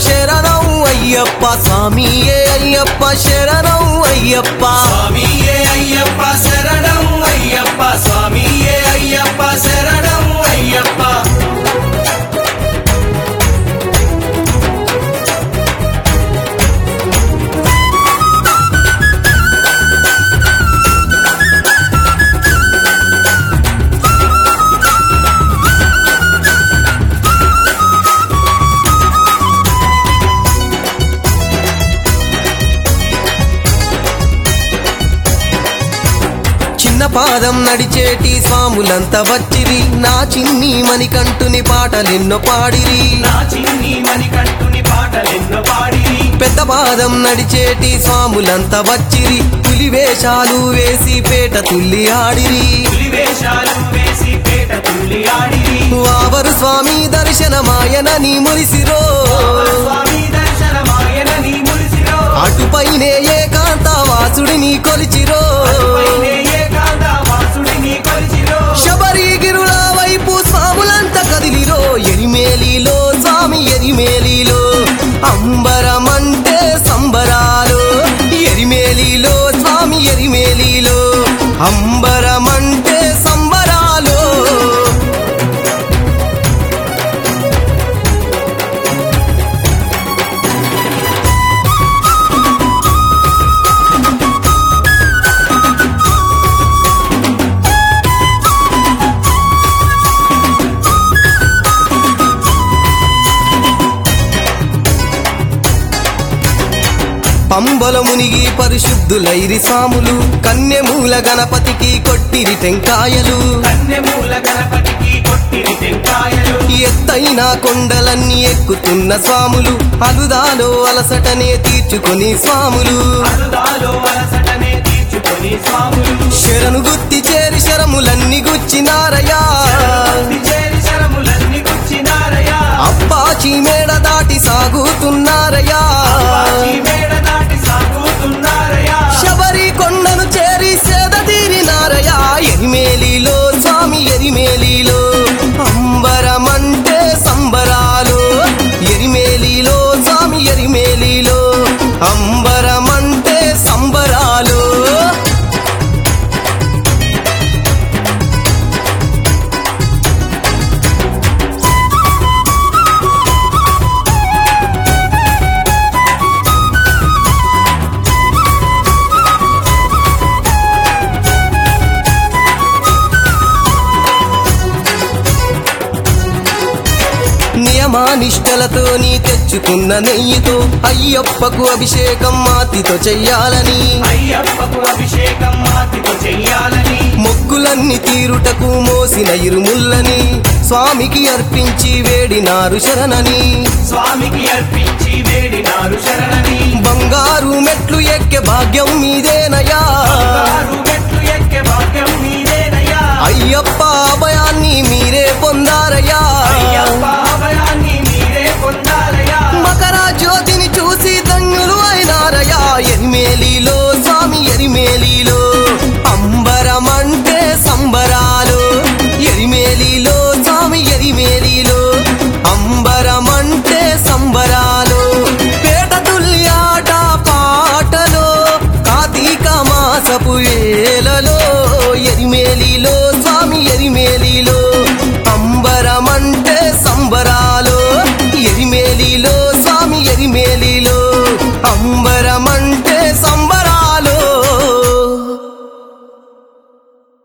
శరణం అయ్యప్ప స్వామియే అయ్యప్ప శరణం అయ్యప్ప స్వామియే అయ్యప్ప శరణం అయ్యప్ప స్వామియే అయ్యప్ప శరణం అయ్యప్ప చిన్న పాదం నడిచేటి స్వాములంతా వచ్చిరి నా చిన్ని మణికంఠుని పాటలెన్నో పాడిరి నా చిన్ని మణికంఠుని పాటలెన్నో పాడి పెద్ద పాదం నడిచేటి స్వాములంతా వచ్చిరి పులి వేషాలు వేసి పేట తుల్లి ఆడిరి పులివేషాలు వేసి పేట తుల్లి ఆడి వావరు స్వామి దర్శనమాయనని మురిసిరో స్వామి దర్శనమాయన నీ మురిసిరో అటుపైనే ఏకాంత వాసుడిని కొలిచిరో పైనే ఏకాంత వాసుడిని కొలిచిరో శబరిగిరుల వైపు స్వాములంతా కదిలిరో ఎరిమేలిలో స్వామి ఎరిమేలిలో అంబరమంటే సంబరాలు ఎరిమేలిలో స్వామి ఎరిమేలిలో అంబరమంటే సంబరాలు పంబల మునిగి పరిశుద్ధులైరి సాములు కన్యమూల గణపతికి కొట్టిరి టెంకాయలు కన్నెమూల గణపతికి కొట్టిరి టెంకాయలు ఎత్తైన కొండలన్నీ ఎక్కుతున్న స్వాములు అలుదాలో అలసటనే తీర్చుకొని స్వాములు అరుదాలో అలసటనే తీర్చుకొని స్వాములు శరణు గుత్తి చేరి శరములన్నీ గుచ్చినారయా భక్తి చేరి శరములన్నీ గుచ్చినారయా అప్పాచి మేడ దాటి సాగుతున్నారయా అప్పాచి మేడ దాటి సాగుతున్నారయా శబరి కొండను చేరి సేద తీరినారయా ఎరిమేలిలో స్వామి ఎరిమేలిలో అంబరమంటే సంబరాలు ఎరిమేలిలో స్వామి ఎరిమేలిలో అంబరమంటే సంబరాలు నియమానిష్టలతో నీ తెచ్చుకున్న నెయ్యితో అయ్యప్పకు అభిషేకం మాతితో చెయ్యాలని అయ్యప్పకు అభిషేకం మాతితో చెయ్యాలని మొక్కులన్నీ తీరుటకు మోసిన ఇరుముల్లని స్వామికి అర్పించి వేడినారు శరణని స్వామికి అర్పించి వేడినారు శరణని బంగారు మెట్లు ఎక్కే భాగ్యం మీదే